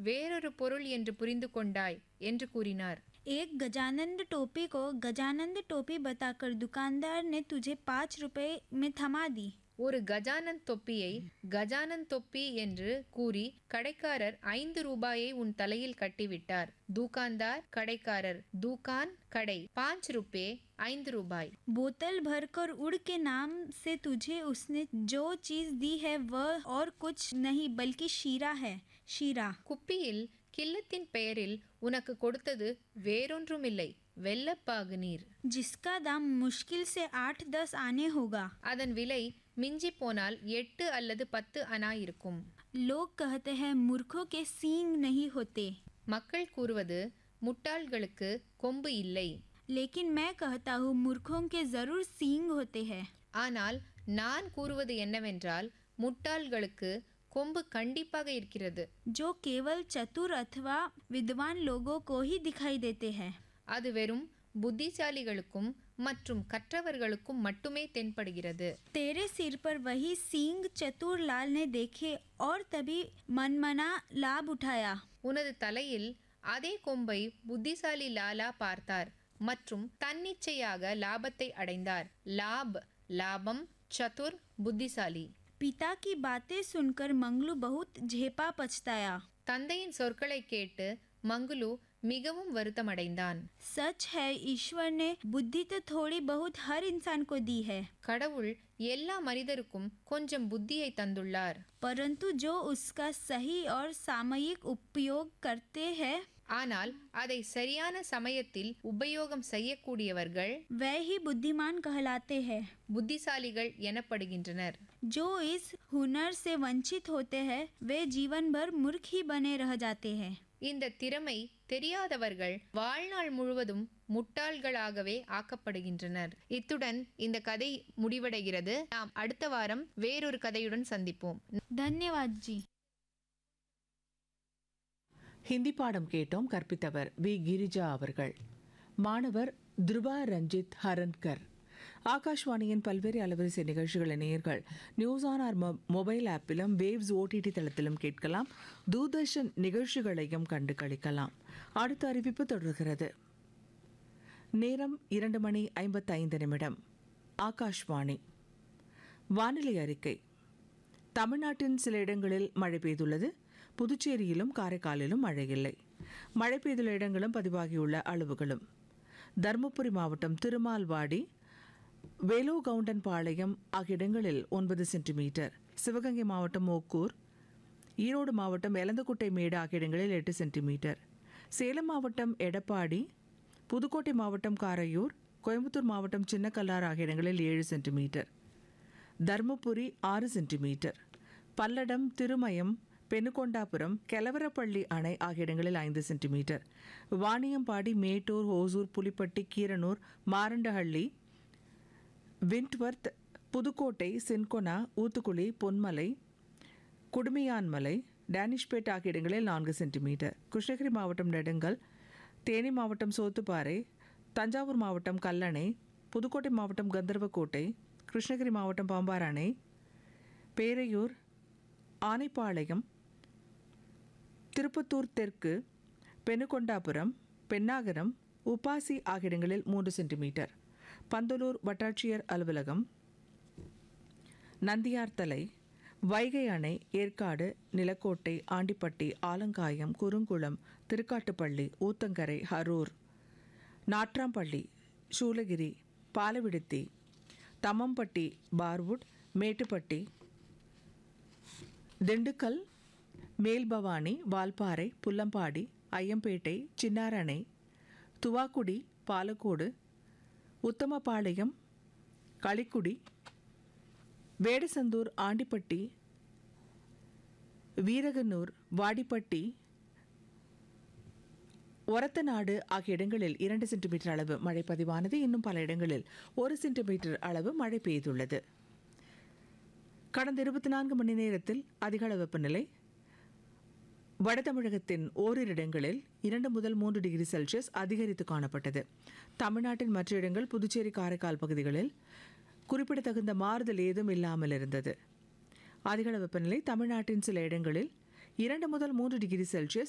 வேறொரு பொருள் என்று புரிந்து கொண்டாய் என்று கூறினார் एक गजानंद टोपी को गजानंद टोपी बताकर दुकानदार ने तुझे पाँच रुपए में थमा दी ஒரு கஜானந்த் தொப்பியை கஜானந்த் தொப்பி என்று கூறி கடைக்காரர் ஐந்து ரூபாயை உன் தலையில் கட்டிவிட்டார் தூகான்தார் கடைக்காரர் தூகான் கடை பாஞ்ச் ருப்பே ஐந்து ரூபாய் बोतल भरकर उड़ के नाम से तुझे उसने जो चीज दी है वह और कुछ नहीं बल्कि शीरा है शीरा குப்பியில் கில்லத்தின் பெயரில் உனக்கு கொடுத்தது வேறொன்றுமில்லை வெள்ளப்பாகு நீர் जिसका दाम मुश्किल से आठ दस आने होगा அதன் விலை மிஞ்சி போனால் எட்டு அல்லது பத்து அனா இருக்கும் लोग कहते हैं मूर्खों के सींग नहीं होते மக்கள் கூறுவது முட்டாள்களுக்கு கொம்பு இல்லை लेकिन मैं कहता हूँ मूर्खों के जरूर सींग होते हैं ஆனால் நான் கூறுவது என்னவென்றால் முட்டாள்களுக்கு கொம்பு கண்டிப்பாக இருக்கிறது जो केवल चतुर अथवा विद्वान लोगों को ही दिखाई देते हैं அது வெறும் புத்திசாலிகளுக்கும் மற்றும் கற்றவர்களுக்கும் மட்டுமே தென்படுகிறது तेरे सिर पर वही सींग चतुर लाल ने देखे और तभी मनमना लाभ उठाया உனது தலையில் அதே கொம்பை புத்திசாலி லாலா பார்த்தார் மற்றும் தன்னிச்சையாக லாபத்தை அடைந்தார் லாப் லாபம் சதுர் புத்திசாலி पिता की बातें सुनकर मंगलू बहुत झेपा पछताया தந்தையின் சொற்களை கேட்டு மங்குலு மிகவும் வருத்தமடைந்தான் सच है ईश्वर ने बुद्धि तो थोड़ी बहुत हर इंसान को दी है கடவுள் எல்லா மனிதருக்கும் கொஞ்சம் புத்தியை தந்துள்ளார் परंतु जो उसका सही और सामयिक उपयोग करते हैं ஆனால் அதை சரியான சமயத்தில் உபயோகம் செய்யக்கூடியவர்கள் वह ही बुद्धिमान कहलाते हैं புத்திசாலிகள் எனப்படுகின்றனர் जो इस हुनर से वंचित होते हैं वे जीवन भर मूर्ख ही बने रह जाते हैं இந்த திறமை தெரியாதவர்கள் வாழ்நாள் முழுவதும் முட்டாள்களாகவே ஆக்கப்படுகின்றனர் இத்துடன் இந்த கதை முடிவடைகிறது நாம் அடுத்த வாரம் வேறொரு கதையுடன் சந்திப்போம் धन्यवाद जी ஹிந்தி பாடம் கேட்டோம் கற்பித்தவர் வி கிரிஜா அவர்கள் மாணவர் துருவா ரஞ்சித் ஹரன்கர் ஆகாஷ்வாணியின் பல்வேறு அலைவரிசை நிகழ்ச்சிகளை நேயர்கள் நியூஸ் ஆன் ஆர் மொபைல் ஆப்பிலும் வேவ்ஸ் ஓடிடி தளத்திலும் கேட்கலாம் தூர்தர்ஷன் நிகழ்ச்சிகளையும் கண்டு களிக்கலாம் அடுத்த அறிவிப்பு தொடர்கிறது நேரம் இரண்டு மணி ஐம்பத்தைந்து நிமிடம் ஆகாஷ்வாணி வானிலை அறிக்கை தமிழ்நாட்டின் சில இடங்களில் மழை பெய்துள்ளது புதுச்சேரியிலும் காரைக்காலிலும் மழை இல்லை மழை பெய்துள்ள இடங்களும் பதிவாகியுள்ள அளவுகளும் தருமபுரி மாவட்டம் திருமால்வாடி வேலோகவுண்டன் ஆகிய இடங்களில் ஒன்பது சென்டிமீட்டர் சிவகங்கை மாவட்டம் ஓக்கூர் ஈரோடு மாவட்டம் எலந்தக்குட்டை மேடு ஆகிய இடங்களில் எட்டு சென்டிமீட்டர் சேலம் மாவட்டம் எடப்பாடி புதுக்கோட்டை மாவட்டம் காரையூர் கோயம்புத்தூர் மாவட்டம் சின்னக்கல்லார் ஆகிய இடங்களில் ஏழு சென்டிமீட்டர் தர்மபுரி ஆறு சென்டிமீட்டர் பல்லடம் திருமயம் பெனுகொண்டாபுரம் கெலவரப்பள்ளி அணை ஆகிய இடங்களில் ஐந்து centimetre Vaniyambadi Mettur Hosur Pulipatti Keeranur Marandahalli Windworth Pudukkottai Cinchona Uthukuli Ponmalai Kudumiyanmalai Danishpet ஆகிய இடங்களில் நான்கு சென்டிமீட்டர் கிருஷ்ணகிரி மாவட்டம் நெடுங்கல் தேனி மாவட்டம் சோத்துப்பாறை தஞ்சாவூர் மாவட்டம் கல்லணை புதுக்கோட்டை மாவட்டம் கந்தர்வக்கோட்டை கிருஷ்ணகிரி மாவட்டம் பாம்பார் அணை பேரையூர் ஆனைப்பாளையம் திருப்பத்தூர் தெற்கு பெனுகொண்டாபுரம் பென்னாகரம் உப்பாசி ஆகிய இடங்களில் மூன்று சென்டிமீட்டர் பந்தலூர் வட்டாட்சியர் அலுவலகம் நந்தியார்த்தலை வைகை அணை ஏற்காடு நிலக்கோட்டை ஆண்டிப்பட்டி ஆலங்காயம் குறுங்குளம் திருக்காட்டுப்பள்ளி ஊத்தங்கரை அரூர் நாட்ராம்பள்ளி சூலகிரி பாலவிடுத்தி தம்மம்பட்டி பார்வுட் மேட்டுப்பட்டி திண்டுக்கல் மேல்பவானி வால்பாறை புல்லம்பாடி ஐயம்பேட்டை சின்னாரணை துவாக்குடி பாலக்கோடு உத்தமபாளையம் களிக்குடி வேடசந்தூர் ஆண்டிப்பட்டி வீரகனூர் வாடிப்பட்டி ஒரத்தநாடு ஆகிய இடங்களில் இரண்டு சென்டிமீட்டர் அளவு மழை பதிவானது இன்னும் பல இடங்களில் ஒரு சென்டிமீட்டர் அளவு மழை பெய்துள்ளது கடந்த இருபத்தி நான்கு மணி நேரத்தில் அதிகள வெப்பநிலை வட தமிழகத்தின் ஓரிரு இடங்களில் இரண்டு முதல் மூன்று டிகிரி செல்சியஸ் அதிகரித்து காணப்பட்டது தமிழ்நாட்டின் மற்ற இடங்கள் புதுச்சேரி காரைக்கால் பகுதிகளில் குறிப்பிடத்தகுந்த மாறுதல் ஏதும் இல்லாமல் இருந்தது அதிகள வெப்பநிலை தமிழ்நாட்டின் சில இடங்களில் இரண்டு முதல் மூன்று டிகிரி செல்சியஸ்